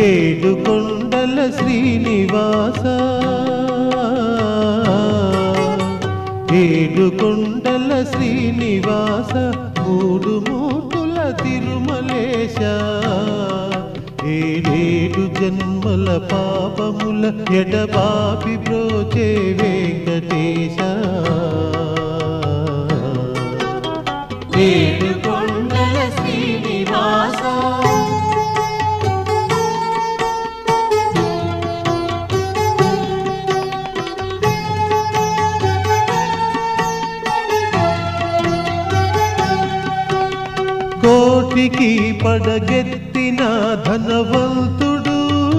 ఏడు కొండల శ్రీనివాస ఏడు కొండల శ్రీనివాస మూడు మూటుల తిరుమలేశ ఏడేడు జన్మల పాపముల ఎడబాపి బ్రోచే వెంకటేశ ఏడు కొండల శ్రీనివాస కోటికి పడగెత్తిన ధనవంతుడు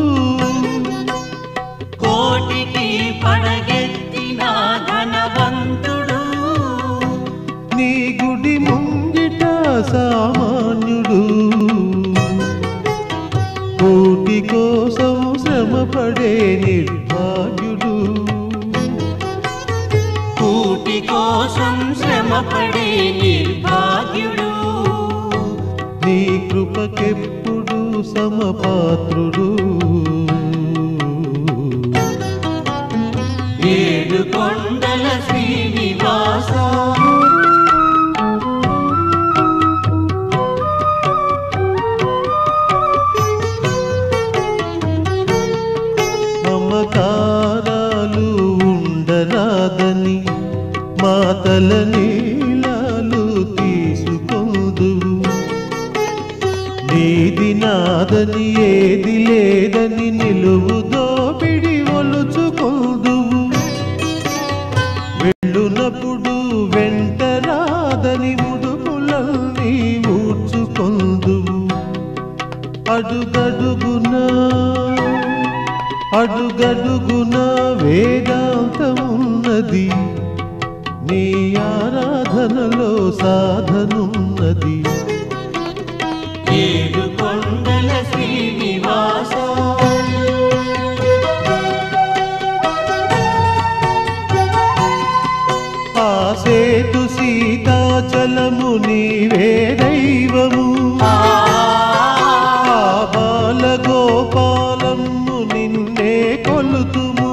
కోటికి పడగెత్తిన ధనవంతుడు నీ గుడి ముంగిట సామాన్యుడు కోటి కోసం శ్రమపడే నిర్భాగ్యుడు కూటి కోసం శ్రమపడే నిర్భాగ్యుడు నీ కృపకెప్పుడు సమపాత్రుడు ఏడు కొండల శ్రీనివాస మమకారాలు ఉండరాదని మాతల నీలాలు తీసుకొందువు నీది నాదని ఏది లేదని నిలువు దోపిడి ఒలుచుకొందువు వెళ్ళునప్పుడు వెంట రాదని ముడుపులన్నీ ఊడ్చుకొందువు అడుగడుగునా అడుగడుగున వేదాంతమున్నది నీ ఆరాధనలో సాధనున్నది ఏడు కొండల శ్రీనివాస ఆ సేతు సీతాచలము నీవే దైవము ఆ ఆ బాలగోపాలము నిన్నే కొలుతుము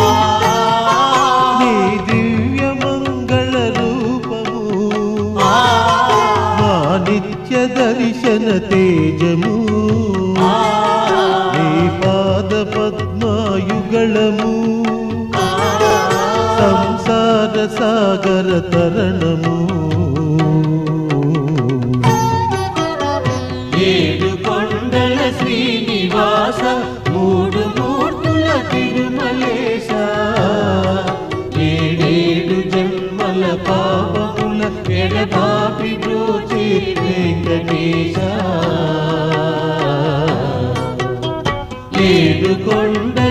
నీ దివ్య మంగళ రూపము మా నిత్య దర్శన తేజము నీ పాద పద్మాయుగళము సంసార సాగర తరణము ఏడు కొండల శ్రీనివాస మూడు మూర్తుల తిరుమలేశ ఏడేడు జన్మల పాపముల ఎడబాపి బ్రోచే వెంకటేశ ఏడు కొండల